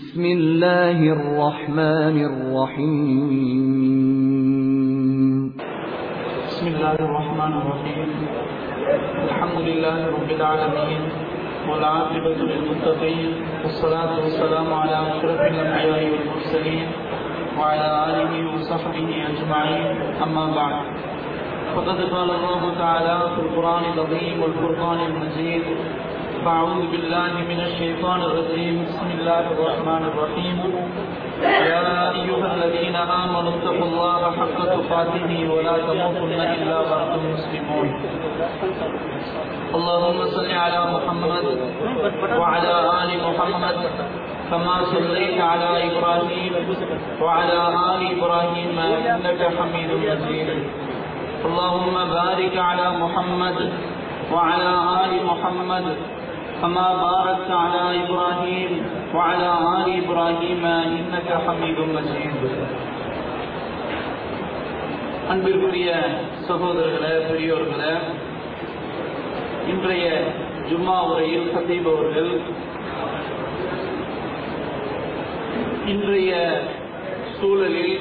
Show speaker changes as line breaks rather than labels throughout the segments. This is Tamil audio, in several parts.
بسم الله الرحمن الرحيم
بسم الله الرحمن الرحيم الحمد لله رب العالمين والعاقبة للمتقين والصلاة والسلام على أشرف الأنبياء والمرسلين وعلى آله وصحبه أجمعين أما بعد فقد قال الله تعالى في القرآن العظيم والفرقان المجيد فأعوذ بالله من الشيطان الرجيم بسم الله الرحمن الرحيم يا أيها الذين آمنوا اتقوا الله حق تقاته ولا تموتن إلا وأنتم مسلمون اللهم صل على محمد وعلى آل محمد كما صليت على إبراهيم وعلى آل إبراهيم إنك حميد مجيد اللهم بارك على محمد وعلى آل محمد كما باركت على إبراهيم وعلى آل إبراهيم إنك حميد مجيد அன்பிற்குரிய சகோதரர்களே பெரியோர்களே இன்றைய ஜும்மா உரையில் சதீப் அவர்கள் இன்றைய சூழலில்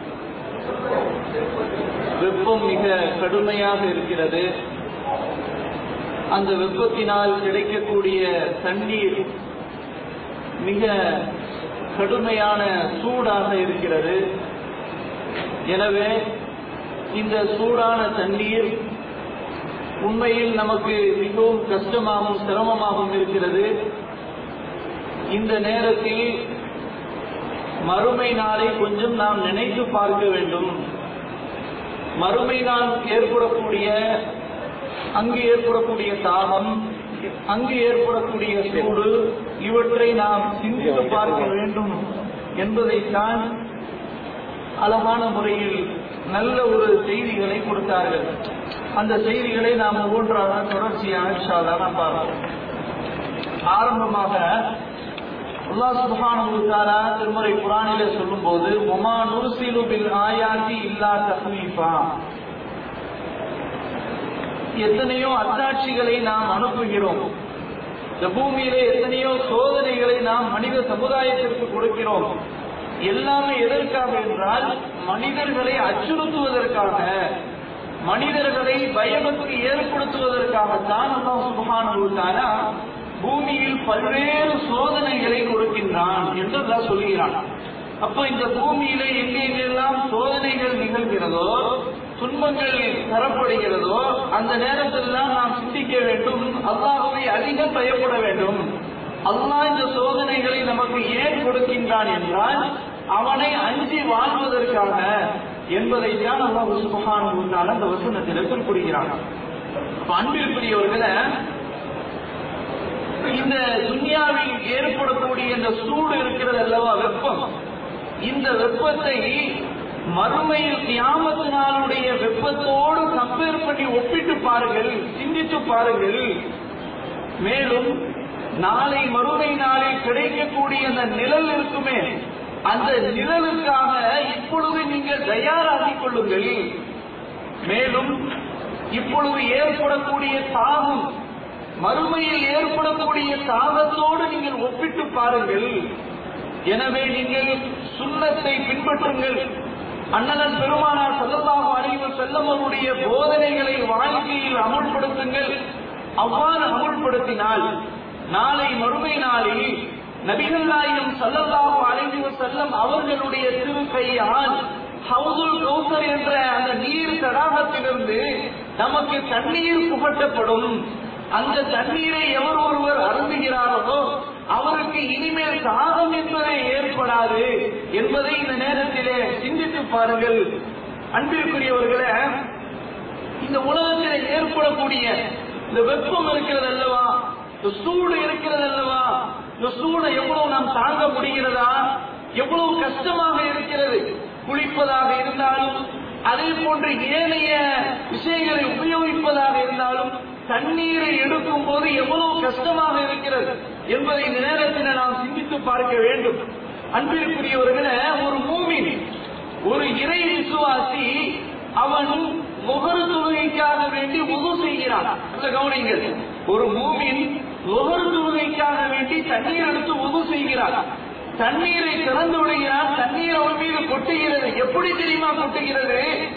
வெப்பம் மிக கடுமையாக இருக்கிறது அந்த வெப்பத்தினால் கிடைக்கக்கூடிய தண்ணீர் மிக கடுமையான சூடாக இருக்கிறது எனவே இந்த சூடான தண்ணீர் உண்மையில் நமக்கு மிகவும் கஷ்டமாகவும் சிரமமாகவும் இருக்கிறது இந்த நேரத்தில் மறுமை நாளை கொஞ்சம் நாம் நினைத்து பார்க்க வேண்டும் மறுமை நாள் ஏற்படக்கூடிய அங்கு ஏற்படக்கூடிய தாகம் அங்கு ஏற்படக்கூடிய சூடு இவற்றை நாம் சிந்தித்து பார்க்க வேண்டும் என்பதைத்தான் அழகான முறையில் நல்ல ஒரு செய்திகளை கொடுத்தார்கள் அந்த செய்திகளை நாம் ஒவ்வொன்றாக தொடர்ச்சியாக ஷாலாக பார்ப்போம் ஆரம்பமாக அல்லாஹ் சுப்ஹானஹு தஆலா திருமறை குர்ஆனிலே சொல்லும்போது உமா நுர்சிலு பில் ஆயாத்தி இல்லா தஹ்வீஃபா எத்தனையோ அத்தாட்சிகளை நாம் அனுப்புகிறோம் இந்த பூமியிலே எத்தனையோ சோதனைகளை நாம் மனித சமுதாயத்திற்கு கொடுக்கிறோம் எல்லாமே எதற்காக என்றால் மனிதர்களை அச்சுறுத்துவதற்காக மனிதர்களை பயபக்தி ஏற்படுத்துவதற்காகத்தான் அல்லாஹ் சுபஹானஹு தஆலா பூமியில் பல்வேறு சோதனைகளை கொடுக்கின்றான் என்று அல்லாஹ் சொல்கிறான் அப்போ இந்த பூமியில எங்கெங்கெல்லாம் சோதனைகள் நிகழ்கிறதோ துன்பங்கள் தரப்படுகிறதோ அந்த நேரத்தில் தான் நாம் சிந்திக்க வேண்டும் அல்லாஹுவை அதிகம் பயப்பட வேண்டும் அல்லாஹ் இந்த சோதனைகளை நமக்கு ஏன் கொடுக்கின்றான் என்றால் அவனை அஞ்சி வாழ்வதற்காக என்பதைத்தான் அல்லாஹ் சுபகான அந்த வசனத்தில் குறிப்பிடுகிறான் அன்பிற்குரியவர்களை இந்த துன்யாவில் ஏற்படக்கூடிய இந்த சூடு இருக்கிறது அல்லவா வெப்பம் இந்த வெப்பத்தை மறுமையில் தியாமத்து நாளுடைய வெப்பத்தோடு கம்பேர் பண்ணி ஒப்பிட்டு பாருங்கள் சிந்தித்து பாருங்கள் மேலும் நாளை மறுமை நாளில் கிடைக்கக்கூடிய அந்த நிழல் இருக்குமே அந்த நிழலுக்காக இப்பொழுது நீங்கள் தயாராகிக் கொள்ளுங்கள் மேலும் இப்பொழுது ஏற்படக்கூடிய தாகம் மறுமையில் ஏற்படக்கூடிய தாகத்தோடு நீங்கள் ஒப்பிட்டு பாருங்கள் எனவே நீங்கள் சுண்ணத்தை பின்பற்றுங்கள் அண்ணலன் பெருமானார் செல்லமாக அறிவு செல்லமருடைய போதனைகளை வாழ்க்கையில் அமுல்படுத்துங்கள் அவ்வாறு அமுல்படுத்தினால் நாளை மறுமை நாளில் நபிகள் நாயகம் சல்லல்லாஹு அலைஹி செல்லம் அவர்களுடைய திருக்கையால் ஹவுதுல் கௌசர் என்ற அந்த நீர் தடாகத்திலிருந்து நமக்கு தண்ணீர் புகட்டப்படும் அந்த தண்ணீரை எவர் ஒருவர் அருந்துகிறாரோ அவருக்கு இனிமேல் தாகம் என்பதே ஏற்படாது என்பதை இந்த நேரத்திலே சிந்தித்து பாருங்கள் அன்பிற்குரியவர்களே இந்த உலகத்தில் ஏற்படக்கூடிய இந்த வெப்பம் இருக்கிறது அல்லவா இந்த சூடு இருக்கிறது அல்லவா இந்த சூடை எவ்வளவு நாம் தாங்க முடிகிறதா எவ்வளவு கஷ்டமாக இருக்கிறது குளிப்பதாக இருந்தாலும் அதே போன்று ஏனைய விஷயங்களை உபயோகிப்பதாக இருந்தாலும் தண்ணீரை எடுக்கும் போது எவ்வளவு கஷ்டமாக இருக்கிறது என்பதை இந்த நேரத்தில் நாம் சிந்தித்து பார்க்க வேண்டும் அன்பிற்குரியவர்களே ஒரு மூமின் ஒரு இறை விசுவாசி அவன் முகர் தொழுகைக்காக வேண்டி உது செய்கிறான் கவனிங்கள் ஒரு மூமின் முகர் தொழுகைக்காக வேண்டி தண்ணீர் எடுத்து உது செய்கிறார் தண்ணீரை திறந்து விடுகிறான் தண்ணீர் அவன் மீது கொட்டுகிறது எப்படி தெரியுமா கொட்டுகிறது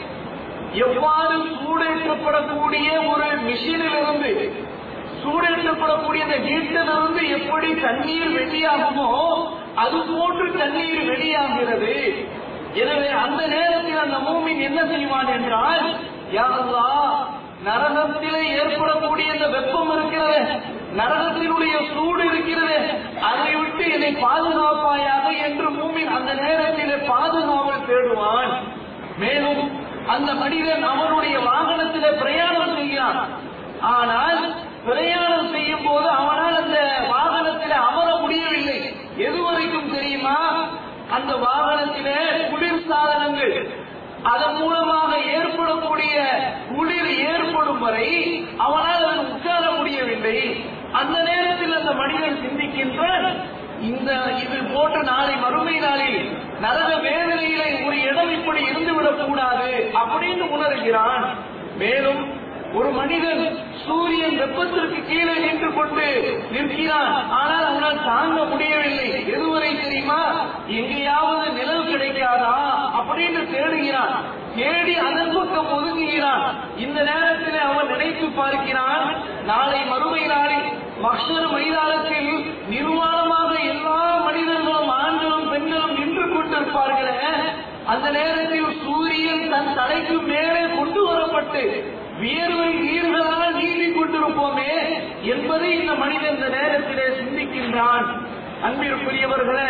எவ்வாறு சூடேற்றப்படக்கூடிய ஒரு மிஷினில் இருந்து சூடேற்றப்படக்கூடிய அந்த ஹீட்டிலிருந்து எப்படி தண்ணீர் வெளியாகுமோ அது போன்று தண்ணீர் வெளியாகிறது எனவே அந்த நேரத்தில் அந்த மூமின் என்ன செய்வான் என்றால் யா அல்லாஹ், நரகத்திலே ஏற்படக்கூடிய இந்த வெப்பம் இருக்கிறது நரகத்தினுடைய சூடு இருக்கிறது அதை விட்டு என்னை பாதுகாப்பாயாக என்று மூமின் அந்த நேரத்திலே பாதுகாவல் தேடுவான் மேலும் அந்த மனிதன் அவனுடைய வாகனத்திலே பிரயாணம் செய்கிறான் ஆனால் பிரயாணம் செய்யும் போது அவனால் அந்த வாகனத்திலே அமர முடியவில்லை எதுவரைக்கும் தெரியுமா அந்த வாகனத்திலே குளிர் சாதனங்கள் அதன் மூலமாக ஏற்படக்கூடிய குளிர் ஏற்படும் வரை அவனால் அதில் உட்கார முடியவில்லை அந்த நேரத்தில் அந்த மனிதன் சிந்திக்கின்றான் இந்த இது போன்ற நாளை மறுமை நாளில் நரக வேதனையிலே ஒரு இடம் இப்படி இருந்துவிடக் கூடாது அப்படின்னு உணர்கிறான் மேலும் ஒரு மனிதன் சூரியன் வெப்பத்திற்கு கீழே நின்று கொண்டு நிற்கிறான் ஆனால் அவனால் தாங்க முடியவில்லை எதுவரை தெரியுமா எங்கேயாவது நிழல் கிடைக்காதா அப்படின்னு தேடுகிறான் தேடி அதன் பக்கம் ஒதுங்குகிறான் இந்த நேரத்தில் அவன் நினைத்து பார்க்கிறான் நாளை மறுமை நாளில் மக்சர் மைதானத்தில் நிர்வாணமாக எல்லா மனிதர்களும் ஆண்களும் பெண்களும் நின்று கொண்டிருப்பார்களே அந்த நேரத்தில் சூரியன் தன் தலைக்கு மேலே கொண்டு வரப்பட்டு வியர்வை நீர்களால் நீந்திக் கொண்டிருப்போமே என்பதை இந்த மனிதன் இந்த நேரத்திலே சிந்திக்கின்றான் அன்பிற்குரியவர்களே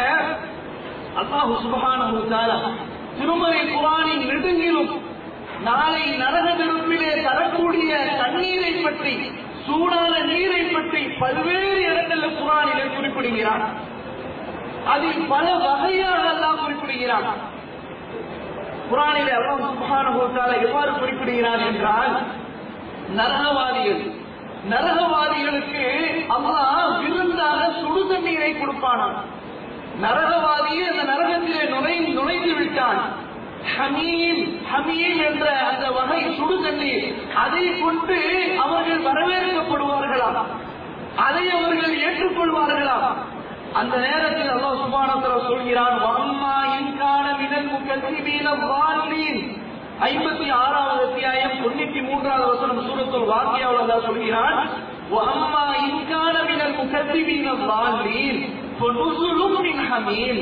அல்லாஹு சுபஹானஹு தஆலா திருமறை குரானின் நெடுங்கிலும் நாளை நரக நெருப்பிலே தரக்கூடிய தண்ணீரை பற்றி சூடான நீரை பற்றி பல்வேறு இடங்களில் குரானிலே குறிப்பிடுகிறான் அதில் பல வகையாக அல்லாஹ் குறிப்பிடுகிறான் குரானிலே அல்லாஹ் சுப்ஹானஹு வ தஆலா எவ்வாறு குறிப்பிடுகிறார் என்றால் நரகவாதிகள் நரகவாதிகளுக்கு அல்லாஹ் விருந்தாக சுடு தண்ணீரை கொடுப்பானாம் நரகவாதியை அந்த நரகத்திலே நுழை நுழைந்து விட்டான் ஹமீம் ஹமீம் என்ற அந்த வகை சுடு தண்ணீர் அதை கொண்டு அவர்கள் வரவேற்கப்படுவார்களாம் அதை அவர்கள் ஏற்றுக்கொள்வார்களாம் அந்த நேரத்தில் அல்லாஹ் சுபானத்துல சொல்கிறான் வம்மா இன்கான மினல் முக்கத்திபீன வால்லீன் ஐம்பத்தி ஆறாவது அத்தியாயம் தொண்ணூத்தி மூன்றாவது வசனம் சூரத்துல் வாக்கியாவில் அல்லாஹ் சொல்கிறான் வம்மா இன்கான மினல் முக்கத்திபீன வால்லீன் ஃபனுசுலும் மின் ஹமீம்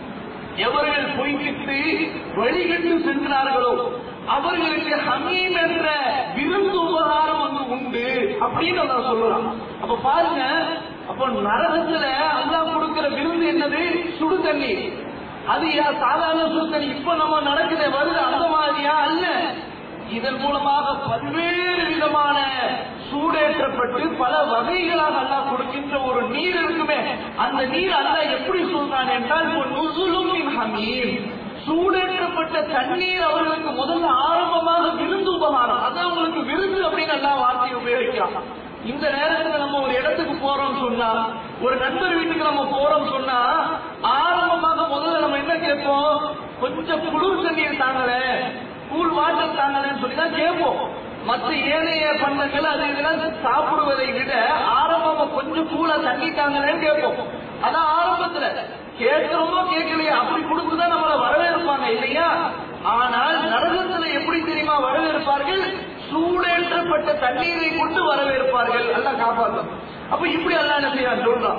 எவர்கள் பொய்கிட்டு வழிகட்டு சென்றார்களோ அவர்களுக்கு ஹமீம் என்ற விருந்து உபகாரம் வந்து உண்டு அப்படின்னு அல்லாஹ் சொல்றான் அப்ப பாருங்க அப்ப நரகத்துல அல்லாஹ் கொடுக்கிற விருந்து என்னது சுடு தண்ணி அது யா- சாதாரண சுடு தண்ணி இப்ப நம்ம நடக்குது வருது அந்த மாதிரியா அல்ல இதன் மூலமாக பல்வேறு விதமான சூடேற்றப்பட்டு பல வகைகளாக அல்லாஹ் கொடுக்கின்ற ஒரு நீர் இருக்குமே அந்த நீர் அல்லாஹ் எப்படி சொல்றான் என்றால் ஒரு நுசுலும் மின் ஹமீம் சூடேற்றப்பட்ட தண்ணீர் அவர்களுக்கு முதல்ல ஆரம்பமாக விருந்து உபகாரம் அதான் அவங்களுக்கு விருந்து அப்படின்னு எல்லாம் வார்த்தையை உபயோகிக்கிறான் இந்த நேரத்துல நம்ம ஒரு இடத்துக்கு போறோம் சொன்னா ஒரு நண்பர் வீட்டுக்கு நம்ம போறோம் சொன்னா ஆரம்பமாக முதல்ல நம்ம என்ன கேட்போம் கொஞ்சம் குளிர் தண்ணீர் தாங்கல கூல் வாட்டர் தாங்கலன்னு சொல்லி தான் கேட்போம் மற்ற ஏனைய பண்டங்கள் அது இதெல்லாம் சாப்பிடுவதை விட ஆரம்பமா கொஞ்சம் கூலா தண்ணி தாங்கலன்னு கேட்போம் அதான் ஆரம்பத்துல கேட்கிறோமோ கேட்கலையா அப்படி கொடுத்துதான் நம்மள வரவேற்பாங்க இல்லையா ஆனால் நரகத்துல எப்படி தெரியுமா வரவேற்பார்கள் சூடேற்றப்பட்ட தண்ணீரை கொண்டு வரவேற்பார்கள் எல்லாம் காப்பாற்றும் அப்ப இப்படி அல்ல என்ன செய்யறான் சொல்றான்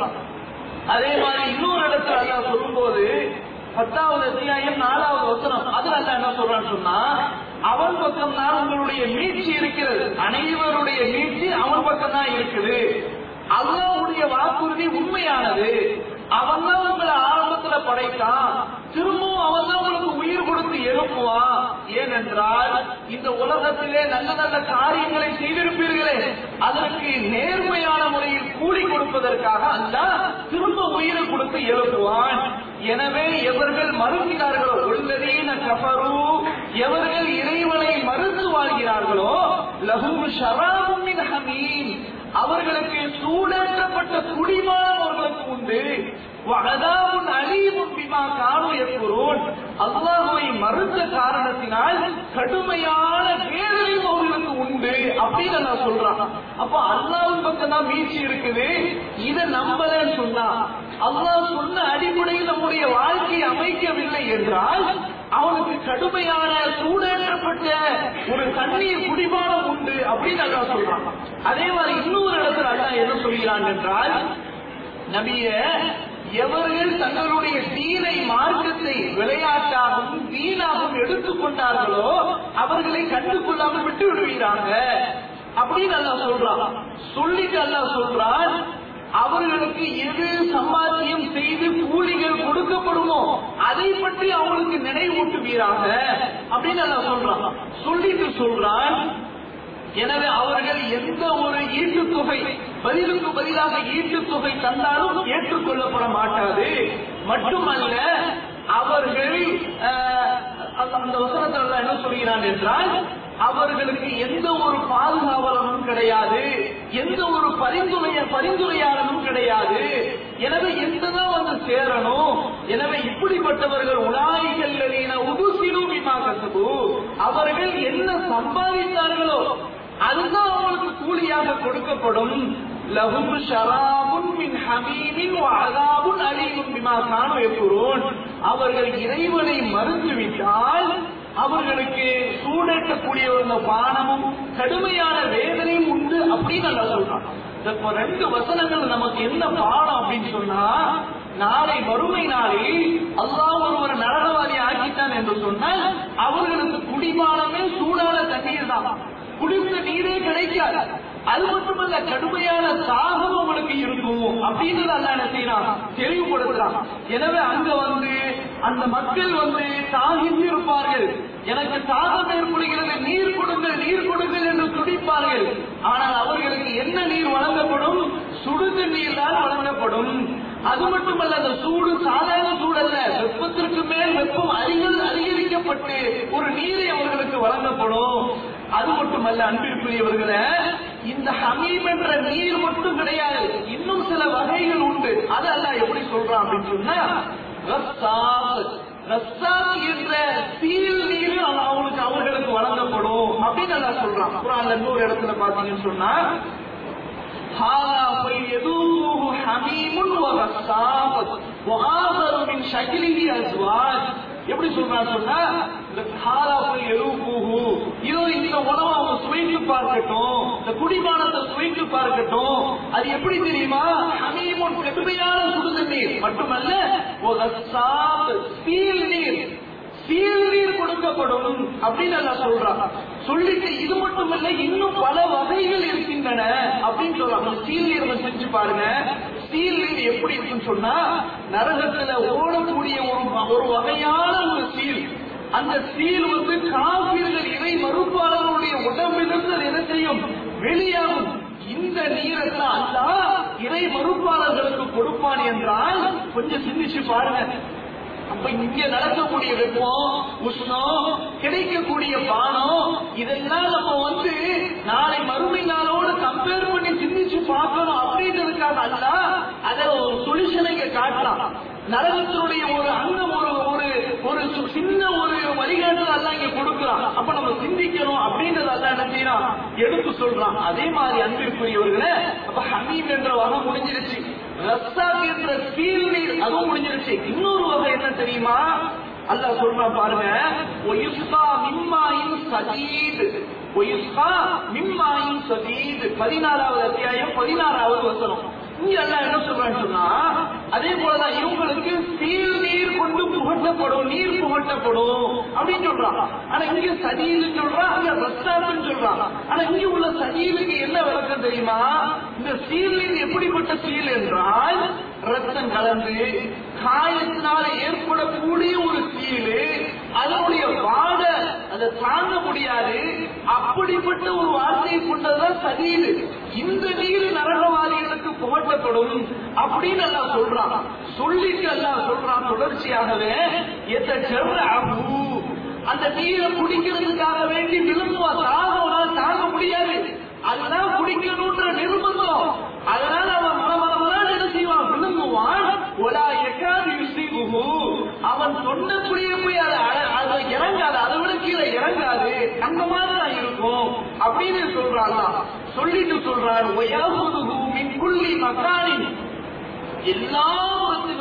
அதே மாதிரி இன்னொரு இடத்துல அல்லாஹ் சொல்லும்போது பத்தாவது அத்தியாயம் நாலாவது வசனம் அதுல அல்லாஹ் என்ன சொல்றான்னு சொன்னா அவன் பக்கம் தான் உங்களுடைய மீட்சி இருக்கிறது அனைவருடைய மீட்சி அவன் பக்கம் தான் இருக்குது அல்லாஹ்வுடைய வாக்குறுதி உண்மையானது அவன் தான் உங்களை ஆரம்பத்துல படைத்தான் திரும்பவும் அவன் தான் உங்களுக்கு உயிர் கொடுத்து எழுப்புவான் ஏனென்றால் இந்த உலகத்திலே நல்ல நல்ல காரியங்களை செய்திருப்பீர்களே அதற்கு நேர்மையான முறையில் கூலி கொடுப்பதற்காக அல்லாஹ் திரும்ப உயிரை கொடுத்து எழுப்புவான் எனவே எவர்கள் மறுக்கிறார்களோ உள்ளதீன கஃபரு எவர்கள் இறைவனை மறுத்து வாழ்கிறார்களோ லஹும் ஷராபும் மின் ஹமீம் அவர்களுக்கு சூடேற்றப்பட்ட குடிமானம் அவர்களுக்கு உண்டு வஅதாபுன் அலீமும் பிமா கானு யக்ஃபுரூன் அல்லாஹ்வை மறுத்த காரணத்தினால் கடுமையான வேதனையும் அவர்களுக்கு உண்டு அப்படின்னு நான் சொல்றான் அப்ப அல்லாஹ்வின் பக்கம் தான் மீட்சி இருக்குது இதை நம்பலன்னு சொன்னா அல்லாஹ் சொன்ன அடிப்படையில் நம்முடைய வாழ்க்கையை அமைக்கவில்லை என்றால் அவனுக்கு கடுமையான சூடேற்றப்பட்ட ஒரு தண்ணீர் குடிபானம் உண்டு அப்படின்னு அல்லாஹ் சொல்றான் அதே மாதிரி இன்னொரு இடத்துல அல்லாஹ் என்ன சொல்கிறான் என்றால் நபிய எவர்கள் தங்களுடைய தீனை மார்க்கத்தை விளையாட்டாகவும் வீணாகவும் எடுத்துக்கொண்டார்களோ அவர்களை கண்டுகொள்ளாமல் விட்டு விடுவீராங்க அப்படின்னு அல்லாஹ் சொல்றான் சொல்லிட்டு அல்லாஹ் சொல்றான் அவர்களுக்கு எது சம்பாத்தியம் செய்து கூலிகள் கொடுக்கப்படுமோ அதை பற்றி அவங்களுக்கு நினைவூட்டுவீராக அப்படின்னு அல்லாஹ் சொல்றான் சொல்லிட்டு சொல்றான் எனவே அவர்கள் எந்த ஒரு ஈட்டுத் தொகை பதிலுக்கு பதிலாக ஈட்டுத் தொகை தந்தாலும் ஏற்றுக்கொள்ளப்பட மாட்டாது மட்டுமல்ல அவர்கள் அஹ், அந்த- அந்த வசனத்தில் அல்லாஹ் என்ன சொல்கிறான் என்றால் அவர்களுக்கு எந்த ஒரு பாதுகாவலனும் கிடையாது எந்த ஒரு பரிந்துரைய பரிந்துரையாளனும் கிடையாது எனவே எந்ததான் வந்து சேரணும் எனவே இப்படிப்பட்டவர்கள் உலாய்கள் உதுசிலும் கசபு அவர்கள் என்ன சம்பாதித்தார்களோ அதுதான் அவங்களுக்கு கூலியாக கொடுக்கப்படும் லஹும் ஷராபுன் மின் ஹமீமின் வஅதாபுன் அலீமும் பிமா கானு யஃபுரூன் அவர்கள் இறைவனை மறுத்துவிட்டால் அவர்களுக்கு சூடேற்றக்கூடிய ஒரு பானமும் கடுமையான வேதனையும் உண்டு அப்படின்னு நல்லா சொல்றான் இப்போ ரெண்டு வசனங்கள் நமக்கு என்ன பாடம் அப்படின்னு சொன்னா நாளை வறுமை நாளில் அல்லாஹ் ஒருவர் நரகவாதி ஆக்கிட்டான் என்று சொன்னால் அவர்களுக்கு குடிபானமே சூடான தண்ணீர் தான் குடித்த நீரே கிடைக்காது அது மட்டுமல்ல கடுமையான தாகம் உங்களுக்கு இருக்கும் அப்படின்றது அல்ல என்ன செய்யறான் தெளிவுபடுத்துறான் எனவே அங்க வந்து அந்த மக்கள் வந்து தாகித்து இருப்பார்கள் எனக்கு தாகம் ஏற்படுகிறது நீர் கொடுங்கள் நீர் கொடுங்கள் என்று துடிப்பார்கள் ஆனால் அவர்களுக்கு என்ன நீர் வழங்கப்படும் சுடுத நீர் தான் வழங்கப்படும் அது மட்டுமல்ல அந்த சூடு சாதாரண சூடல்ல வெப்பத்திற்கு மேல் வெப்பம் அதிகள் அதிகரிக்கப்பட்டு ஒரு நீரை அவர்களுக்கு வழங்கப்படும் அது மட்டுமல்ல அன்பிற்குரியவர்களே இந்த ஹமீம் என்ற நீர் மட்டும் கிடையாது இன்னும் சில வகைகள் உண்டு அது அல்ல எப்படி சொல்றான் அப்படின்னு சொன்னா ரஸ்ஸாக். ரஸ்ஸாக் என்ற சீல் நீர் அவ- அவங்களுக்கு அவர்களுக்கு வழங்கப்படும் அப்படின்னு அல்ல சொல்றான் குரான்ல இன்னொரு இடத்துல பாத்தீங்கன்னு சொன்னா هذا فليذوقوه حميم وغساق وآخر من شكله أزواج எப்படி சொல்றான்னு சொன்னா இந்த காலாப்பல் எழுப்பூஹு இதோ இந்த உணவை அவங்க சுவைத்து பார்க்கட்டும் இந்த குடிபானத்தை சுவைத்து பார்க்கட்டும் அது எப்படி தெரியுமா ஹமீமுன் கடுமையான சுடுத நீர் மட்டுமல்ல ஒரு சீல் நீர் சீல் நீர் கொடுக்கப்படும் அப்படின்னு நான் சொல்றான் சொல்லிட்டு இது மட்டுமல்ல இன்னும் பல வகைகள் இருக்கின்றன அப்படின்னு சொல்றாங்க சீல் நீர் வந்து செஞ்சு பாருங்க சீல் நீர் எப்படி இருக்குன்னு சொன்னா நரகத்துல ஓடக்கூடிய ஒரு ஒரு வகையான ஒரு சீல் அந்த சீல் வந்து காப்பீர்கள் இறை மறுப்பாளர்களுடைய உடம்பிலிருந்து அது என்ன செய்யும் வெளியாகும் இந்த நீரத்தை அல்லா இறை மறுப்பாளர்களுக்கு கொடுப்பான் என்றால் கொஞ்சம் சிந்திச்சு பாருங்க அப்ப இங்க நடக்கக்கூடிய வெப்பம் உஷ்ணம் கிடைக்கக்கூடிய பானம் இதெல்லாம் நம்ம வந்து நாளை மறுமை நாளோடு கம்பேர் பண்ணி சிந்திச்சு பார்க்கணும் அப்படின்றதுக்காக அல்ல அதை ஒரு சொல்யூஷனை இங்க காட்டலாம் நரகத்தினுடைய ஒரு அங்கம் ஒரு ஒரு ஒரு சு- சின்ன ஒரு வழிகாட்டுதல் அல்ல இங்க கொடுக்கலாம் அப்ப நம்ம சிந்திக்கணும் அப்படின்றது அல்ல என்ன செய்யறான் எடுத்து சொல்றான் அதே மாதிரி அன்பிற்குரியவர்களே அப்ப ஹமீம் என்ற வகை முடிஞ்சிருச்சு ரஸ்ஸாக் என்ற சீல் நீர் அதுவும் முடிஞ்சிருச்சு இன்னொரு வகை என்ன தெரியுமா அல்லாஹ் சொல்றான் பாருங்க ஒயுஸ்கா மிம்மாயின் சதீத் ஒயுஸ்கா மிம்மாயின் சதீத் பதினாறாவது அத்தியாயம் பதினாறாவது வசனம் இங்க அல்லாஹ் என்ன சொல்றான்னு சொன்னா அதே போலதான் இவங்களுக்கு சீல் நீர் கொண்டு புகட்டப்படும் நீர் புகட்டப்படும் அப்படின்னு சொல்றான் ஆனா இங்க சதியில்னு சொல்றான் அங்க ரஸ்தான்னு சொல்றான் ஆனா இங்க உள்ள சதியிலுக்கு என்ன விளக்கம் தெரியுமா இந்த சீல் நீர் எப்படிப்பட்ட சீல் என்றால் ரத்தம் கலந்து காயத்தினால ஏற்படக்கூடிய ஒரு சீலு அதனுடைய வாட அதை தாங்க முடியாது அப்படிப்பட்ட ஒரு வார்த்தையை கொண்டதுதான் சதீது இந்த நீர் நரகவாதிகளுக்கு புகட்டப்படும் அப்படின்னு எல்லாம் சொல்றான் சொல்லிட்டு எல்லாம் சொல்றான் தொடர்ச்சியாகவே எத்த செர்ற அபு அந்த நீரை குடிக்கிறதுக்காக வேண்டி விரும்புவா தாகம் தாங்க முடியாது அதெல்லாம் குடிக்கணும்ன்ற நிர்பந்தம் அதனால அவன் மனமரமரான் என்ன செய்வான் விழுங்குவான் ஒலா எக்காது யுசிகுஹு அவன் சொன்னபடியே போய் அதை அட- அது இறங்காது அதை விட கீழே இறங்காது அந்த மாதிரி தான் இருக்கும் அப்படின்னு சொல்றாங்க சொல்லிட்டு சொல்றான் ஒயாகுதுகு மின் குள்ளி மக்கானின் எல்லா يستيقظ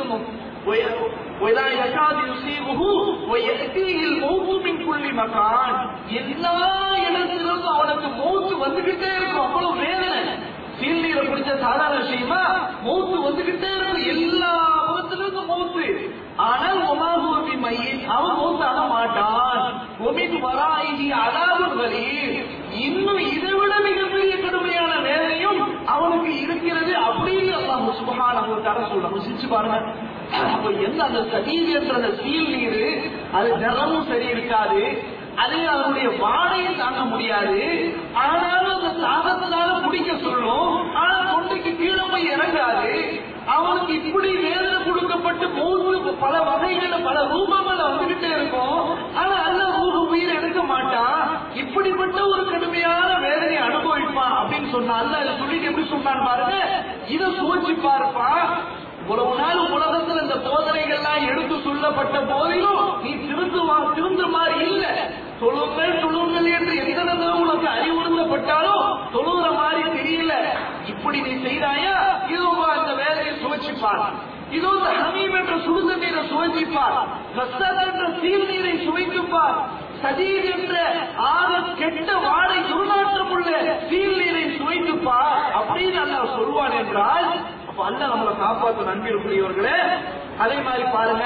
وإذا يكاد يصيبه ويأتيه الموت من كل مكان எல்லா இடத்திலிருந்தும் அவனுக்கு மௌத்து வந்துகிட்டே இருக்கும் அவ்வளவு வேதனை சீல்நீரை பிடிச்ச சாதாரண விஷயமா மௌத்து வந்துகிட்டே இருக்கும் எல்லா முகத்திலிருந்தும் மௌத்து ஆனால் ஒமாகுவி மையின் அவன் மௌத்தாக மாட்டான் ஒமின் வராயி அதாவது வழி இன்னும் இதை விட மிகப்பெரிய கடுமையான வேதனையும் அவனுக்கு இருக்கிறது அப்படின்னு அல்லாஹ் சுபஹானஹு தர சொல்ல ருசிச்சு பாருங்க அப்ப என்ன அந்த சதீர் என்ற அந்த சீல் நீர் அது நிறமும் சரி இருக்காது அது அதனுடைய வாடையை தாங்க முடியாது ஆனாலும் அந்த தாகத்தினால குடிக்க சொல்லும் ஆனா தொண்டைக்கு கீழே போய் இறங்காது அவனுக்கு இப்படி வேதனை கொடுக்கப்பட்டு மூன்று பல வகைகள்ல பல ரூபங்கள்ல வந்துகிட்டே இருக்கும் ஆனா அல்ல ஒரு உயிர் எடுக்க மாட்டான் இப்படிப்பட்ட ஒரு கடுமையான வேதனை அனுபவிப்பான் அப்படின்னு சொன்னா அல்ல இதை சொல்லிட்டு எப்படி சொன்னான் பாருங்க இதை சோதிச்சு பார்ப்பா இவ்வளவு நாள் உலகத்துல இந்த போதனைகள்லாம் எடுத்து சொல்லப்பட்ட போதிலும் நீ திருந்துவா திருந்த மாதிரி இல்ல தொழுங்கள் தொழுங்கள் என்று எந்த தடவை உனக்கு அறிவுறுத்தப்பட்டாலும் தொழுகிற மாதிரி தெரியல இப்படி நீ செய்தாயா இதோ அந்த வேலையை சுவைச்சுப்பார் இதோ இந்த ஹமீம் என்ற சுடுத நீரை சுவைச்சிப்பார் ரசத் என்ற சீர் நீரை சுவைத்துப்பார் சதீர் என்ற ஆக கெட்ட வாடை துர்நாற்றமுள்ள சீர் நீரை சுவைத்துப்பார் அப்படின்னு அல்ல சொல்வான் என்றால் அப்ப அல்ல நம்மளை காப்பாற்ற நம்பியிருக்கூடியவர்களே அதே மாதிரி பாருங்க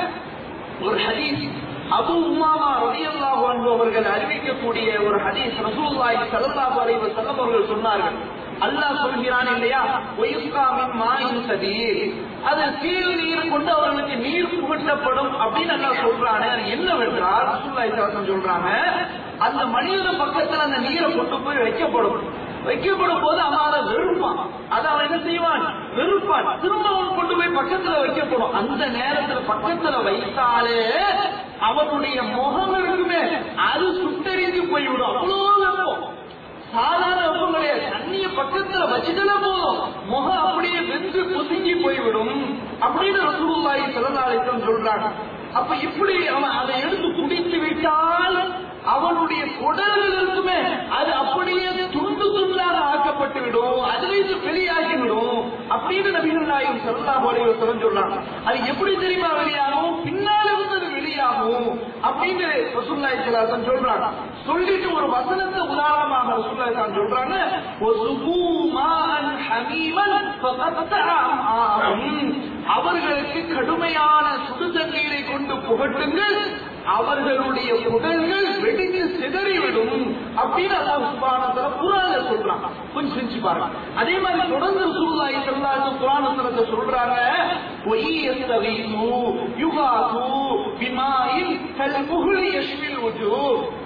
ஒரு ஹதீஸ் அபு உமாமா ரலியல்லாஹு அன்ஹு அவர்கள் அறிவிக்கக்கூடிய ஒரு ஹதீஸ் ரசூலுல்லாஹி ஸல்லல்லாஹு அலைஹி வஸல்லம் அவர்கள் சொன்னார்கள் அல்லாஹ் சொல்கிறான் இல்லையா ஒய்ஸ்கா மின் மாயின் சதீர் அது சீல் நீர் கொண்டு அவர்களுக்கு நீர் புகட்டப்படும் அப்படின்னு அல்லாஹ் சொல்றானே அது என்னவென்றால் ரசூலுல்லாஹி ஸல்லல்லாஹு சொல்றாங்க அந்த மனிதன பக்கத்துல அந்த நீரை கொண்டு போய் வைக்கப்படும் வைக்கப்படும் போது அவன் அதை வெறுப்பான் அதை அவன் என்ன செய்வான் வெறுப்பான் திரும்ப அவன் கொண்டு போய் பக்கத்துல வைக்கப்படும் அந்த நேரத்துல பக்கத்துல வைத்தாலே அவனுடைய முகம் இருக்குமே அது சுட்டறிந்து போய்விடும் அவ்வளவு வெப்பம் சாதாரண வெப்பம் கிடையாது தண்ணிய பக்கத்துல வச்சுட்டே போதும் முகம் அப்படியே வெந்து பொசுங்கி போய்விடும் அப்படின்னு ரசூலுல்லாஹி ஸல்லல்லாஹு அலைஹி வஸல்லம் சொல்றாங்க அப்ப இப்படி அவன் அதை எடுத்து குடித்து விட்டால் அவனுடைய குடல்கள் இருக்குமே அது அப்படியே துண்டு துண்டாக ஆக்கப்பட்டு விடும் அதிலிருந்து வெளியாகி விடும் அப்படின்னு நபிகள் நாயகம் ஸல்லல்லாஹு அலைஹி வஸல்லம் சொல்றாங்க அது எப்படி தெரியுமா வெளியாகும் பின்னால இருந்து அது வெளியாகும் அப்படின்னு ரசூலுல்லாஹி ஸல்லல்லாஹு அலைஹி வஸல்லம் சொல்றாங்க சொல்லிட்டு ஒரு வசனத்தை உதாரணமாக ரசூலுல்லாஹி ஸல்லல்லாஹு அலைஹி வஸல்லம் சொல்றாங்க வசுபூ மாஅன் ஹமீமன் ஃபகத்தஅ அம்ஆஹும் அவர்களுக்கு கடுமையான சுடு தண்ணீரை கொண்டு புகட்டுங்கள் அவர்களுடைய உடல்கள் வெடித்து சிதறிவிடும் அப்படின்னு அல்லாஹ் சுபானத்துல குரான்ல சொல்றாங்க கொஞ்சம் செஞ்சு பாருங்க அதே மாதிரி தொடர்ந்து சூழ்நாய் சொல்லாது குரானத்துல சொல்றாங்க ஒய்யஸ்தவீசு யுகாசு பிமாயில் கல் புகழி யஷ்மில் உஜு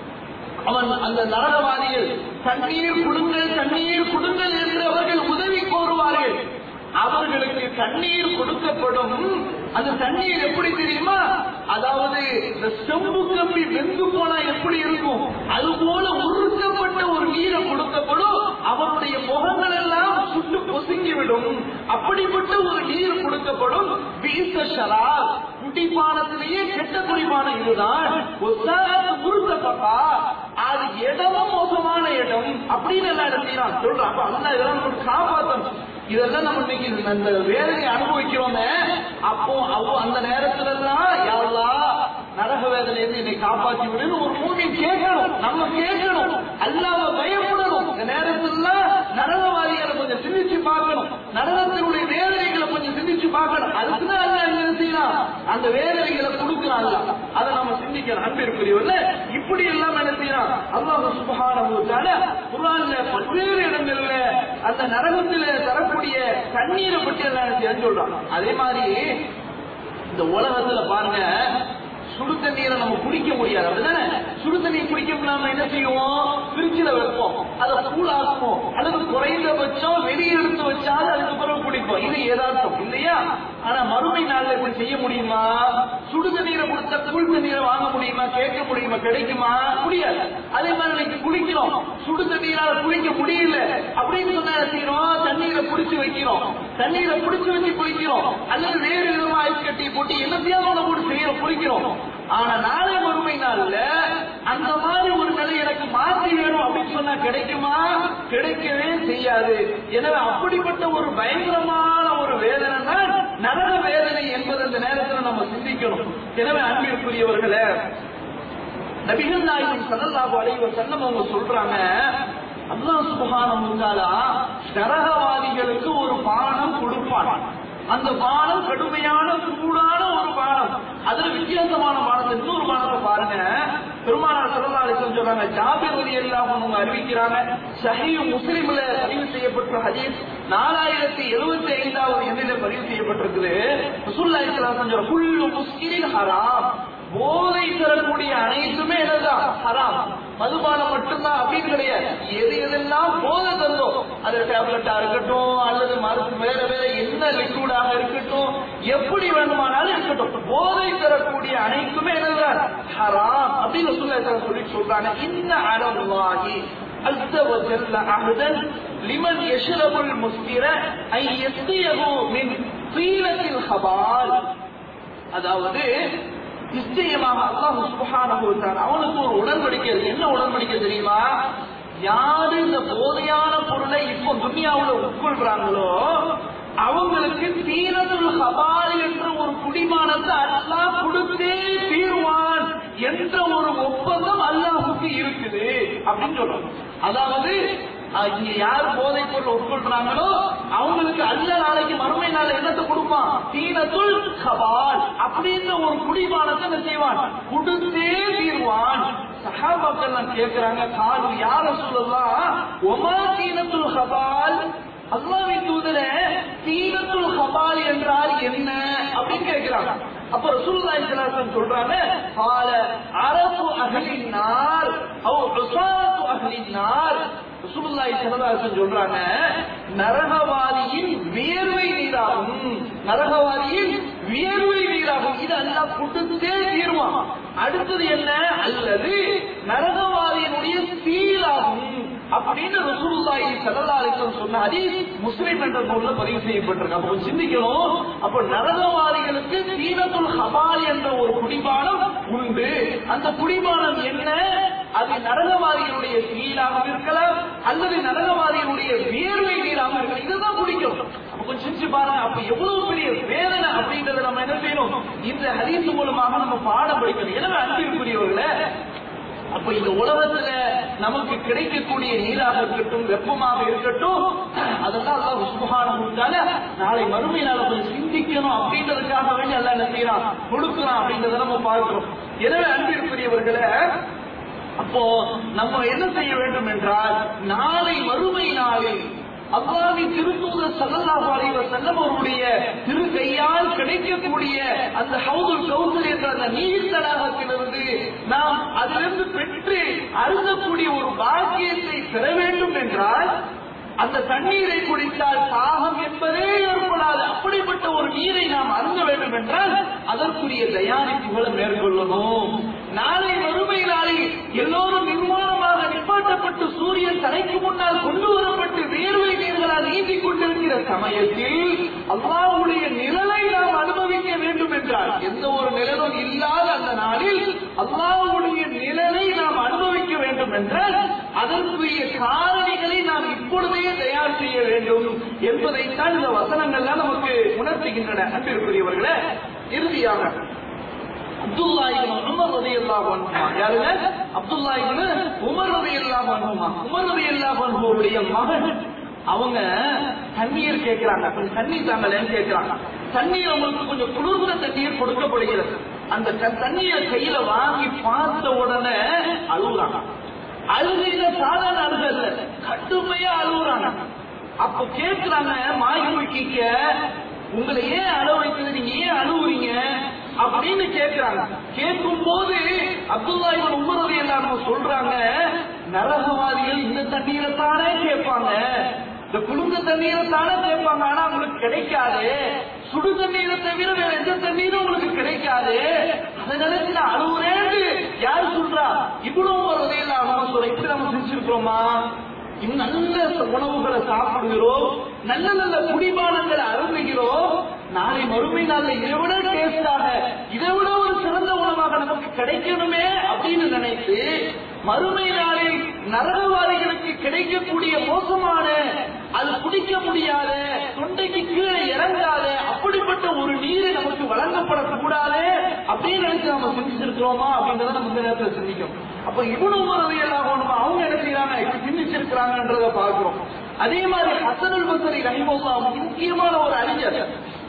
அவன் அந்த நரகவாதிகள் தண்ணீர் கொடுங்கள் தண்ணீர் கொடுங்கள் என்று அவர்கள் உதவி கோருவார்கள் அவர்களுக்கு தண்ணீர் கொடுக்கப்படும் அந்த தண்ணீர் எப்படி தெரியுமா அதாவது இந்த செம்பு கம்பி வெந்து போனா எப்படி இருக்கும் அது போல உருக்கப்பட்ட ஒரு நீரை கொடுக்கப்படும் அவருடைய முகங்கள் எல்லாம் சுட்டு பொசுங்கிவிடும் அப்படிப்பட்ட ஒரு நீர் கொடுக்கப்படும் வீசலா குடிப்பானத்திலேயே கெட்ட குடிப்பானம் இதுதான் முருக்கப்பட்டா அது இடமும் மோசமான இடம் அப்படின்னு எல்லாம் இடத்தையும் சொல்றான் அப்ப அல்ல இதெல்லாம் நமக்கு காப்பாற்றணும் இதெல்லாம் நம்ம இன்னைக்கு அந்த வேதனை அனுபவிக்கிறோமே அப்போ அவ அந்த நேரத்துல எல்லாம் யாரெல்லாம் நரக வேதனையிலிருந்து என்னை காப்பாற்றி விடுன்னு ஒரு மூமி கேட்கணும் நம்ம கேட்கணும் அல்லாம பயப்படணும் இந்த நேரத்துல நரகவாதிகளை கொஞ்சம் சிந்திச்சு பார்க்கணும் நரகத்தினுடைய வேதனைகளை கொஞ்சம் சிந்திச்சு பார்க்கணும் அதுக்குதான் அல்ல என்ன செய்யலாம் அந்த வேதனைகளை கொடுக்கிறாங்க அதை நம்ம சிந்திக்கணும் அன்பிற்குரியவர்ல இப்படி எல்லாம் என்ன செய்யலாம் அல்லாஹ் சுபஹானஹு குரான்ல பல்வேறு இடங்கள்ல அந்த நரகத்தில தரக்கூடிய தண்ணீரை பற்றி எல்லாம் சொல்றான் அதே மாதிரி இந்த உலகத்துல பாருங்க சுடு தண்ணீரை நம்ம குடிக்க முடியாது அப்படிதானே சுடு தண்ணீர் குடிக்க முடியாம என்ன செய்வோம் பிரிட்ஜில் வைப்போம் அதை சூடாக்குவோம் அல்லது குறைந்தபட்சம் வெளியே எடுத்து வச்சாலும் அதுக்கு பிறகு குடிப்போம் இது ஏதாச்சும் இல்லையா ஆனா மறுமை நாள்ல இப்படி செய்ய முடியுமா சுடு தண்ணீரை கொடுத்தா கூழ் தண்ணீரை வாங்க முடியுமா கேட்க முடியுமா கிடைக்குமா முடியாது அதே மாதிரி இன்னைக்கு குளிக்கிறோம் சுடு தண்ணீரால குளிக்க முடியல அப்படின்னு சொன்னா என்ன செய்யறோம் தண்ணீரை புடிச்சு வைக்கிறோம் தண்ணீரை புடிச்சு வச்சு குளிக்கிறோம் அல்லது வேறு விதமா ஐஸ் கட்டி போட்டு என்னத்தையாவது ஒண்ணு போட்டு செய்யறோம் குளிக்கிறோம் ஆனா நாளை மறுமை நாள்ல அந்த மாதிரி ஒரு நிலை எனக்கு மாற்றி வேணும் அப்படின்னு சொன்னா கிடைக்குமா கிடைக்கவே செய்யாது எனவே அப்படிப்பட்ட ஒரு பயங்கரமான ஒரு வேதனை தான் நரக வேதனை என்பது அந்த நேரத்தில் நம்ம சிந்திக்கணும் எனவே அன்பிற்குரியவர்களே நபிகள் நாயகம் சல்லல்லாஹு அலைஹி வஸல்லம் அவங்க சொல்றாங்க அல்லாஹ் சுப்ஹானஹு வ தஆலா நரகவாதிகளுக்கு ஒரு பானம் கொடுப்பான் அந்த பானம் கடுமையான சூடான ஒரு பானம் அதுல வித்தியாசமான பானத்தை இன்னொரு பானத்தை பாருங்க பெருமானார் சல்லல்லாஹு அலைஹி வஸல்லம் சொல்றாங்க ஜாபிர் ரலியல்லாஹு அன்ஹு அறிவிக்கிறாங்க சஹீஹ் முஸ்லிம்ல பதிவு செய்யப்பட்ட ஹதீஸ் நாலாயிரத்தி எழுபத்தி ஐந்தாவது எண்ணில பதிவு செய்யப்பட்டிருக்குது ரசூலுல்லாஹி ஸல்லல்லாஹு அலைஹி வஸல்லம் குல்லு முஸ்கிரின் ஹராம் போதை தரக்கூடிய அனைத்துமே என்னதான் ஹராம் மதுபானம் மட்டும்தான் அப்படின்னு கிடையாது எது எதெல்லாம் போதை தந்தோ அது டேப்லெட்டா இருக்கட்டும் அல்லது மருந்து வேற வேற என்ன லிக்விடாக இருக்கட்டும் எப்படி வேணுமானாலும் இருக்கட்டும் போதை தரக்கூடிய அனைத்துமே என்னதான் ஹராம் அப்படின்னு சொல்ல சொல்லி சொல்றாங்க இன்ன அலவாகி عز وجل عهدا لمن يشرب المسكر أن يسقيه من طيلة الخبال அதாவது நிச்சயமாக அல்லாஹ் சுப்ஹானஹு வ தஆலா அவனுக்கு ஒரு உடன்படிக்கை இருக்கு என்ன உடன்படிக்கை தெரியுமா யாரு இந்த போதையான பொருளை இப்போ துனியாவுல உட்கொள்றாங்களோ அவங்களுக்கு தீரத்துல் ஹபால் என்ற ஒரு குடிமானத்தை அல்லாஹ் கொடுத்தே தீர்வான் என்ற ஒரு ஒப்பந்தம் அல்லாஹுக்கு இருக்குது அப்படின்னு சொல்றோம் அதாவது அஹ், இங்க யார் போதை பொருள் உட்கொள்றாங்களோ அவங்களுக்கு அல்ல நாளைக்கு மறுமை நாள் என்னத்தை கொடுப்பான் தீனத்துல் ஹபால் அப்படின்ற ஒரு குடிமானத்தை என்ன செய்வான் கொடுத்தே தீர்வான் சஹாபாக்கள் நான் கேட்கிறாங்க காது யார சொல்லலாம் ஒமா தீனத்துல் ஹபால் அல்லாவின் தூதர தீனத்துல் ஹபால் என்றால் என்ன அப்படின்னு கேட்கிறாங்க அப்ப ரசூலுல்லாஹி ஸல்லல்லாஹு அலைஹி சொல்றாங்க قال அரபு அஹ்லின் நார் அவ் உஸாத்து அஹ்லின் நார் ரசூலுல்லாஹி ஸல்லல்லாஹு அலைஹி சொல்றாங்க நரகவாதியின் வியர்வை நீராகும் நரகவாதியின் வியர்வை நீராகும் இது அல்லாஹ் கொடுத்தே தீர்வான் அடுத்தது என்ன அல்லது நரகவாதியினுடைய சீலாகும் அப்படின்னு ரசூலுல்லாஹி ஸல்லல்லாஹு அலைஹி வஸல்லம் சொன்ன ஹதீஸ் முஸ்லிம் என்ற நூல்ல பதிவு செய்யப்பட்டிருக்கு அப்ப கொஞ்சம் சிந்திக்கணும் அப்ப நரகவாதிகளுக்கு தீனத்துல் ஹபால் என்ற ஒரு குடிபானம் உண்டு அந்த குடிபானம் என்ன அது நரகவாதிகளுடைய சீலாக இருக்கலாம் அல்லது நரகவாதிகளுடைய வியர்வை நீராக இருக்கலாம் இதுதான் குடிக்கும் அப்ப கொஞ்சம் சிந்திச்சு பாருங்க அப்ப எவ்வளவு பெரிய வேதனை அப்படின்றத நம்ம என்ன செய்யணும் இந்த ஹதீஸ் மூலமாக நம்ம பாடம் படிக்கணும் எனவே அன்பிற்குரியவர்களே அப்ப இந்த உலகத்துல நமக்கு கிடைக்கக்கூடிய நீராக இருக்கட்டும் வெப்பமாக இருக்கட்டும் அதெல்லாம் அல்லாஹ் சுபஹானஹு வ தஆலா நாளை மறுமை நாள கொஞ்சம் சிந்திக்கணும் அப்படின்றதுக்காக வேண்டி அல்லாஹ் என்ன செய்யறான் கொடுக்குறான் அப்படின்றத நம்ம பார்க்கிறோம் எனவே அன்பிற்குரியவர்களே அப்போ நம்ம என்ன செய்ய வேண்டும் என்றால் நாளை மறுமை நாளில் அல்லாவின் திருத்தூதர் ஸல்லல்லாஹு அலைஹி வஸல்லம் அவருடைய திரு கையால் கிடைக்கக்கூடிய அந்த ஹவுதுல் கௌசர் என்ற அந்த நீர் தடாகத்திலிருந்து நாம் அதிலிருந்து பெற்று அருந்தக்கூடிய ஒரு பாக்கியத்தை பெற வேண்டும் என்றால் அந்த தண்ணீரை குடித்தால் தாகம் என்பதே ஏற்படாது அப்படிப்பட்ட ஒரு நீரை நாம் அருந்த வேண்டும் என்றால் அதற்குரிய தயாரிப்புகளை மேற்கொள்ளணும் நாளை மறுமை நாளில் எல்லோரும் நிர்வாணமாக நிப்பாட்டப்பட்டு சூரியன் தலைக்கு முன்னால் கொண்டு வரப்பட்டு வேர்வை நீர்களால் நீந்திக் கொண்டிருக்கிற சமயத்தில் அல்லாஹ்வுடைய நிழலை நாம் அனுபவிக்க வேண்டும் என்றால் எந்த ஒரு நிழலும் இல்லாத அந்த நாளில் அல்லாஹ்வுடைய நிழலை நாம் அனுபவிக்க வேண்டும் என்றால் அதற்குரிய காரணிகளை நாம் இப்பொழுதே தயார் செய்ய வேண்டும் என்பதைத்தான் இந்த வசனங்கள்லாம் நமக்கு உணர்த்துகின்றன அன்பிற்குரியவர்களே இறுதியாக அப்துல்லா இப்னு உமர் ரலியல்லாஹு அன்ஹுமா யாருங்க அப்துல்லா இப்னு உமர் ரலியல்லாஹு அன்ஹுமா உமர் ரலியல்லாஹு அன்ஹுவுடைய மகன் அவங்க தண்ணீர் கேட்கிறாங்க கொஞ்சம் தண்ணீர் தாங்களேன்னு கேட்கிறாங்க தண்ணீர் அவங்களுக்கு கொஞ்சம் குளிர்ந்த தண்ணீர் கொடுக்கப்படுகிறது அந்த த- தண்ணீரை கையில வாங்கி பார்த்த உடனே அழுகுறாங்க அழுகையில சாதாரண அழுகை இல்ல கடுமையா அழுகுறாங்க அப்ப கேட்கிறாங்க மாய்க்குழிக்க உங்களை ஏன் அழ வைக்கிறது நீங்க ஏன் அழுவுறீங்க அப்படின்னு கேட்கிறாங்க கேட்கும் போது அப்துல்லா இவன் உமரது எல்லாரும் சொல்றாங்க நரகவாதிகள் இந்த தண்ணீரை தானே கேட்பாங்க இந்த குளிர்ந்த தண்ணீரை தானே கேட்பாங்க ஆனா உங்களுக்கு கிடைக்காது சுடு தண்ணீரை தவிர வேற எந்த தண்ணீரும் உங்களுக்கு கிடைக்காது அதை நினைச்சு நான் அழுவுறேன்னு யார் சொல்றா இவ்வளவு ஒரு வகையில் அவங்க சொல்ற இப்படி நம்ம செஞ்சிருக்கிறோமா இன்னும் நல்ல உணவுகளை சாப்பிடுகிறோம் நல்ல நல்ல குடிபானங்களை அருந்துகிறோம் நாளை மறுமை நாளில் இதை விட டேஸ்டாக இதை விட ஒரு சிறந்த உணவாக நமக்கு கிடைக்கணுமே அப்படின்னு நினைத்து மறுமை நாளில் நரகவாதிகளுக்கு கிடைக்கக்கூடிய மோசமான அது குடிக்க முடியாத தொண்டைக்கு கீழே இறங்காத அப்படிப்பட்ட ஒரு நீரை நமக்கு வழங்கப்படக்கூடாது அப்படின்னு நினைச்சு நம்ம சிந்திச்சிருக்கிறோமா அப்படின்றத நம்ம இந்த நேரத்தில் சிந்திக்கும் அப்ப இவனு உறவியலாக அவங்க என்ன செய்யறாங்க இப்படி சிந்திச்சிருக்கிறாங்கன்றத பார்க்கிறோம் அதே மாதிரி ஹசனுல் பசரி ரஹிமோசா முக்கியமான ஒரு அறிஞர்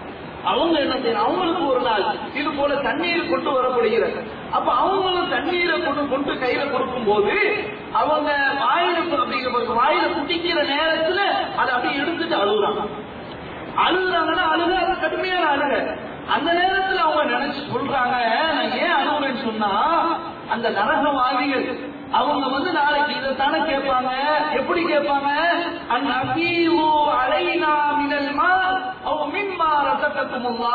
அவங்க என்ன செய்யணும் அவங்களுக்கு ஒரு நாள் இது போல தண்ணீர் கொண்டு வரப்படுகிறது அப்ப அவங்களும் தண்ணீரை கொண்டு கொண்டு கையில கொடுக்கும் போது அவங்க வாயில அப்படிங்கிற வாயில குடிக்கிற நேரத்துல அதை அப்படியே எடுத்துட்டு அழுகுறாங்க அழுகுறாங்கன்னா அழுக அது கடுமையான அழுக அந்த நேரத்துல அவங்க நினைச்சு சொல்றாங்க நான் ஏன் அழுகுறேன்னு சொன்னா அந்த நரகவாதிகள் அவங்க வந்து நாளைக்கு இதைத்தானே கேட்பாங்க எப்படி கேட்பாங்க அன் அபீவு அலைனா மினல் மா அவ மின்மா ரசக்கத்துமுல்லா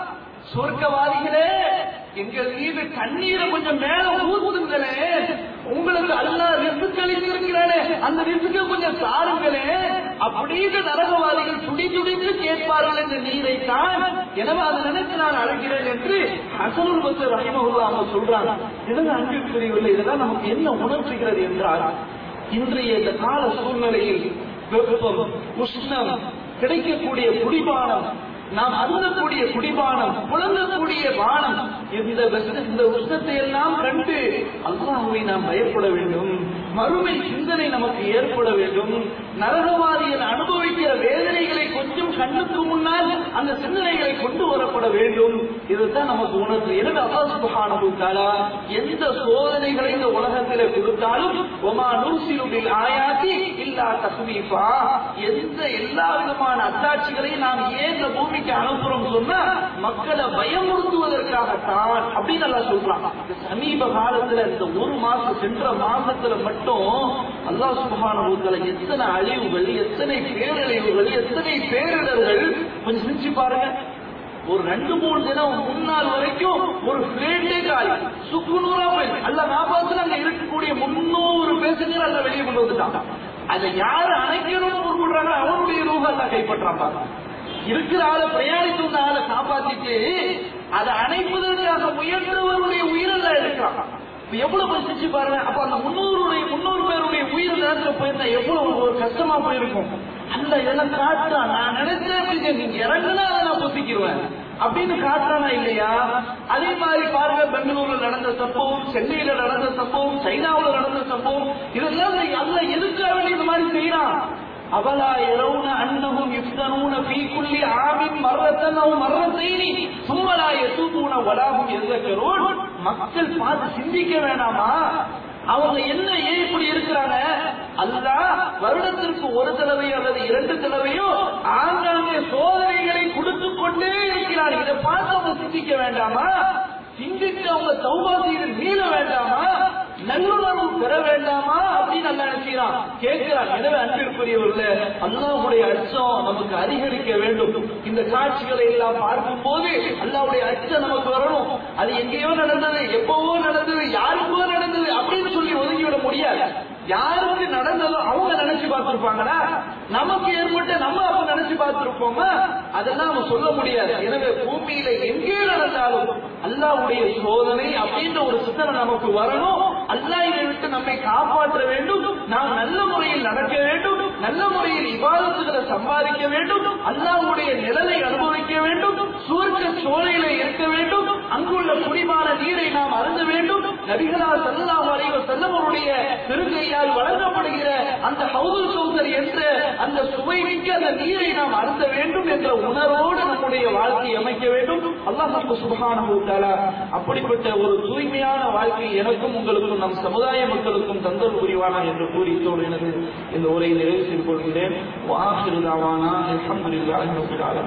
சொர்க்கவாதிகளே எங்கள் மீது கண்ணீரை கொஞ்சம் மேல ஊத்துங்களே உங்களுக்கு அல்லா ரிசுக்கு அளித்திருக்கிறானே அந்த ரிசுக்கு கொஞ்சம் தாருங்களே அப்படின்னு நரகவாதிகள் துடி துடித்து கேட்பார்கள் என்ற நீரை தான் எனவே அதை நினைத்து நான் அழைக்கிறேன் என்று ஹசனுல் பசர் ரஹிமகுல்லா அவங்க சொல்றாங்க இதெல்லாம் அன்பிற்குரியவில்லை இதெல்லாம் நமக்கு என்ன உணர்த்துகிறது என்றால் இன்றைய இந்த கால சூழ்நிலையில் வெப்பம் உஷ்ணம் கிடைக்கக்கூடிய குடிபானம் நாம் அருந்தக்கூடிய குடிபானம் புழங்கக்கூடிய பானம் இந்த வெப்ப- இந்த உஷ்ணத்தை எல்லாம் கண்டு அல்லாஹுவை நாம் பயப்பட வேண்டும் மறுமை சிந்தனை நமக்கு ஏற்பட வேண்டும் நரகவாதிகள் அனுபவிக்கிற வேதனைகளை கொஞ்சம் கண்ணுக்கு முன்னால் அந்த சிந்தனைகளை கொண்டு வரப்பட வேண்டும் இதுதான் நமக்கு உணர்வு எனவே அல்லாஹ் சுப்ஹானஹு தஆலா எந்த சோதனைகளை இந்த உலகத்தில் கொடுத்தாலும் ஒமா நூசிலுபில் ஆயாத்தி இல்லா தஸ்வீஃபா எந்த எல்லா விதமான அத்தாட்சிகளையும் நாம் ஏன் இந்த பூமிக்கு அனுப்புறோம் சொன்னா மக்களை பயமுறுத்துவதற்காகத்தான் அப்படின்னு நல்லா சொல்றான் இந்த சமீப காலத்துல இந்த ஒரு மாசம் சென்ற மாசத்துல மட்டும் அல்லாஹ் சுப்ஹானஹு தஆலா எத்தனை அழிவுகள் எத்தனை பேரழிவுகள் எத்தனை பேரிடர்கள் கொஞ்சம் சிந்திச்சு பாருங்க ஒரு ரெண்டு மூணு தினம் முன்னாள் வரைக்கும் ஒரு பிளேட்டே காலி சுக்குநூறா போய் அல்ல காப்பாத்துல அங்க இருக்கக்கூடிய முன்னூறு பேசஞ்சர் அல்ல வெளியே கொண்டு வந்துட்டான் அதை யாரு அணைக்கணும்னு முற்படுறாங்க அவனுடைய ரூப அல்ல கைப்பற்றான் பாருங்க. இருக்கிற ஆளை பிரயாணித்து வந்த ஆளை காப்பாத்திட்டு அதை அணைப்பதற்காக முயன்றவருடைய உயிரெல்லாம் எடுக்கிறான் இப்ப எவ்வளவு பசிச்சு பாருங்க அப்ப அந்த முன்னூறுடைய முன்னூறு பேருடைய உயிர் நேரத்துல போயிருந்தா எவ்வளவு ஒரு கஷ்டமா போயிருக்கும் அந்த இதெல்லாம் காட்டுறா நான் நினைச்சேன் அப்படிங்க, நீங்க இறங்குனா அதை நான் பொத்திக்கிருவேன் அப்படின்னு காட்டுறானா இல்லையா அதே மாதிரி பாருங்க பெங்களூர்ல நடந்த சம்பவம் சென்னையில நடந்த சம்பவம் சைனாவுல நடந்த சம்பவம் இதெல்லாம் அல்ல எதுக்காக இந்த மாதிரி செய்யறான் அவலா இரவுன அன்னகும் யுஃப்தனூன ஃபீ குல்லி ஆமின் மர்ரத்தன் அவ் மர்ரத்தைனி சும்மலா யதூபூன வலாஹும் யذكرون மக்கள் பார்த்து சிந்திக்க வேணாமா அவங்க என்ன ஏன் இப்படி இருக்கிறாங்க அல்லாஹ் வருடத்திற்கு ஒரு தடவை அல்லது இரண்டு தடவையோ ஆங்காங்கே சோதனைகளை கொடுத்து கொண்டே இருக்கிறார் இதை பார்த்து அவங்க சிந்திக்க வேண்டாமா சிந்தித்து அவங்க தௌபா செய்து மீள வேண்டாமா நல்லுணர்வு பெற வேண்டாமா அப்படின்னு அல்ல நினைக்கிறான் கேட்கிறான் எனவே அன்பிற்குரியவர்களே அல்லாஹ்வுடைய அச்சம் நமக்கு அதிகரிக்க வேண்டும் இந்த காட்சிகளை எல்லாம் பார்க்கும் போது அல்லாஹ்வுடைய அச்சம் நமக்கு வரணும் அது எங்கேயோ நடந்தது எப்பவோ நடந்தது யாருக்கோ நடந்தது அப்படின்னு சொல்லி ஒதுக்கிவிட முடியாது யாருக்கு நடந்ததோ அவங்க நினைச்சு பார்த்திருப்பாங்களா நமக்கு ஏற்பட்ட நம்ம அப்ப நினைச்சு பார்த்திருப்போமா அதெல்லாம் நம்ம சொல்ல முடியாது எனவே பூமியில எங்கே நடந்தாலும் அல்லாஹ்வுடைய சோதனை அப்படின்ற ஒரு சிந்தனை நமக்கு வரணும் அல்லாஹ் இதை விட்டு நம்மை காப்பாற்ற வேண்டும் நாம் நல்ல முறையில் நடக்க வேண்டும் நல்ல முறையில் இபாதத்துகளை சம்பாதிக்க வேண்டும் அல்லாஹ்வுடைய நிழலை அனுபவிக்க வேண்டும் சுவர்க்க சோலையில இருக்க வேண்டும் அங்குள்ள குடிமான நீரை நாம் அருந்த வேண்டும் நபிகளா ஸல்லல்லாஹு அலைஹி வஸல்லம் அவருடைய பெருங்கையால் வழங்கப்படுகிற அந்த ஹவுதுல் கௌசர் என்ற அந்த சுவைமிக்க அந்த நீரை நாம் அருந்த வேண்டும் என்ற உணர்வோடு நம்முடைய வாழ்க்கையை அமைக்க வேண்டும் அல்லாஹ் நமக்கு சுபஹானஹு வ தஆலா அப்படிப்பட்ட ஒரு தூய்மையான வாழ்க்கை எனக்கும் உங்களுக்கும் நம் சமுதாய மக்களுக்கும் தந்தல் புரிவானா என்று கூறி இதோடு எனது இந்த உரையை நிறைவு செய்து கொள்கிறேன் வாஹிரு தாவானா அல்ஹம்துலில்லாஹி ரப்பில் ஆலமீன்